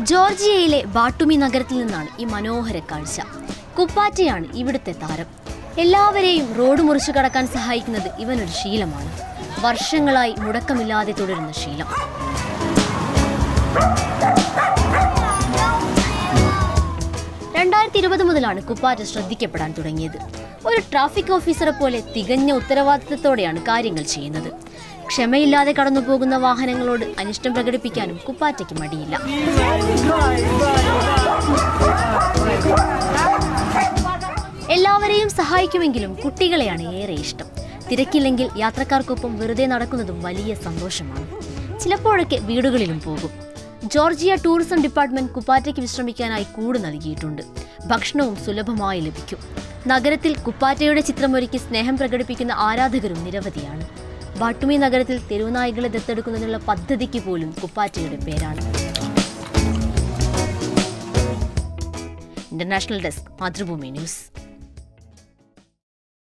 ജോർജിയയിലെ ബാട്ടുമി നഗരത്തിൽ നിന്നാണ് ഈ മനോഹര കാഴ്ച കുപ്പാറ്റയാണ് ഇവിടുത്തെ താരം എല്ലാവരെയും റോഡ് മുറിച്ചു കടക്കാൻ സഹായിക്കുന്നത് ഇവനൊരു ശീലമാണ് വർഷങ്ങളായി മുടക്കമില്ലാതെ തുടരുന്ന ശീലം രണ്ടായിരത്തി ഇരുപത് മുതലാണ് കുപ്പാറ്റ ശ്രദ്ധിക്കപ്പെടാൻ തുടങ്ങിയത് ഒരു ട്രാഫിക് ഓഫീസറെ പോലെ തികഞ്ഞ ഉത്തരവാദിത്തത്തോടെയാണ് കാര്യങ്ങൾ ചെയ്യുന്നത് ക്ഷമയില്ലാതെ കടന്നു പോകുന്ന വാഹനങ്ങളോട് അനിഷ്ടം പ്രകടിപ്പിക്കാനും കുപ്പാറ്റയ്ക്ക് മടിയില്ല എല്ലാവരെയും സഹായിക്കുമെങ്കിലും കുട്ടികളെയാണ് ഏറെ ഇഷ്ടം തിരക്കില്ലെങ്കിൽ യാത്രക്കാർക്കൊപ്പം വെറുതെ നടക്കുന്നതും വലിയ സന്തോഷമാണ് ചിലപ്പോഴൊക്കെ വീടുകളിലും പോകും ജോർജിയ ടൂറിസം ഡിപ്പാർട്ട്മെന്റ് കുപ്പാറ്റയ്ക്ക് വിശ്രമിക്കാനായി കൂട് നൽകിയിട്ടുണ്ട് ഭക്ഷണവും സുലഭമായി ലഭിക്കും നഗരത്തിൽ കുപ്പാറ്റയുടെ ചിത്രമൊരുക്കി സ്നേഹം പ്രകടിപ്പിക്കുന്ന ആരാധകരും നിരവധിയാണ് ബാട്ടുമി നഗരത്തിൽ തെരുവുനായ്കളെ ദത്തെടുക്കുന്നതിനുള്ള പദ്ധതിക്ക് പോലും കുപ്പാറ്റയുടെ പേരാണ് ഇന്റർനാഷണൽ ഡെസ്ക് മാതൃഭൂമി ന്യൂസ്